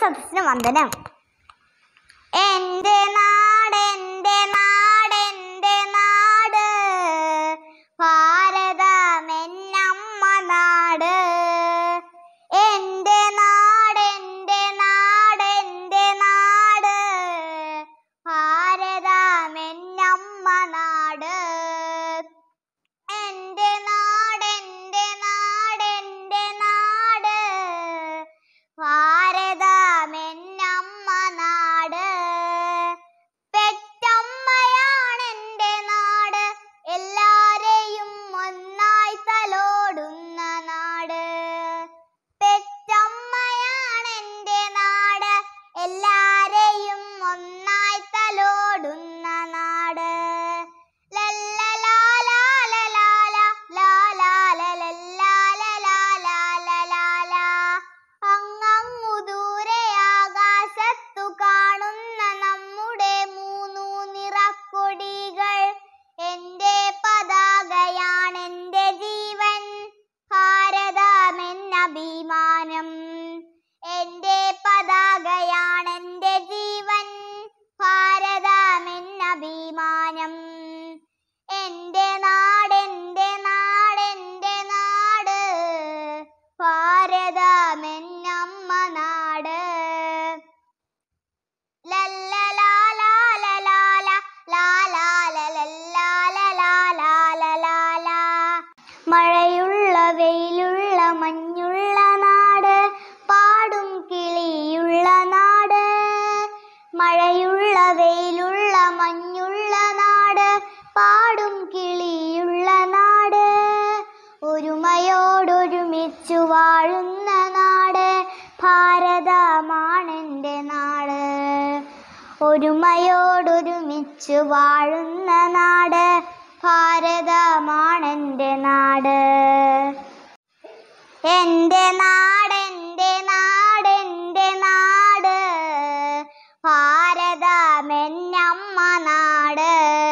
സദസ്സിന് വന്ദനം എന്റെ നാട് എന്റെ നാട് എന്റെ നാട് ഭാരതമെന്നമ്മ നാട് എന്റെ നാട് എന്റെ നാട് എന്റെ നാട് ഭാരതമെന്നമ്മ നാട് എന്റെ നാട് എന്റെ നാട് എന്റെ നാട് ഭാരതമെന്നമ്മ നാട് പെറ്റമ്മയാണെന്റെ നാട് എല്ലാരെയും ഒന്നായി തലോടുന്ന നാട് പെറ്റമ്മയാണെന്റെ നാട് എല്ലാരെയും ഒന്നായി തലോടുന്ന നാട് ലല്ലലാലാലലാല, ലാലാലലല്ലാലലാലലാല. അങ്ങങ്ങു ദൂരെ ആകാശത്തു കാണുന്ന നമ്മുടെ മൂന്നു നിറക്കൊടികൾ എന്റെ പതാകയാണെന്റെ ജീവൻ ഭാരതമെന്നഭിമാനം എന്റെ പതാകയാണെന്റെ ജീവൻ ഭാരതമെന്നഭിമാനം എന്റെ നാട് എന്റെ നാട് എന്റെ നാട് ഭാരതമെന്നമ്മ നാട് ലല്ലലാലാലലാല, ലാലാലലല്ലാലലാലലാല. മഴയുള്ള വെയിലുള്ള മഞ്ഞുള്ള നാട് പാടും കിളിയുള്ള നാട് മഴയുള്ള വെയിലുള്ള മഞ്ഞുള്ള നാട് പാടും കിളിയുള്ള നാട് ഒരുമയോടൊരുമിച്ചു വാഴുന്ന നാട് ഭാരതമാണെൻ്റെ നാട് ഒരുമയോടൊരുമിച്ചു വാഴുന്ന നാട് ഭാരതമാണെൻ്റെ നാട് എന്റെ നാട് എന്റെ നാട് എന്റെ നാട് ഭാരതമെന്നമ്മ നാട്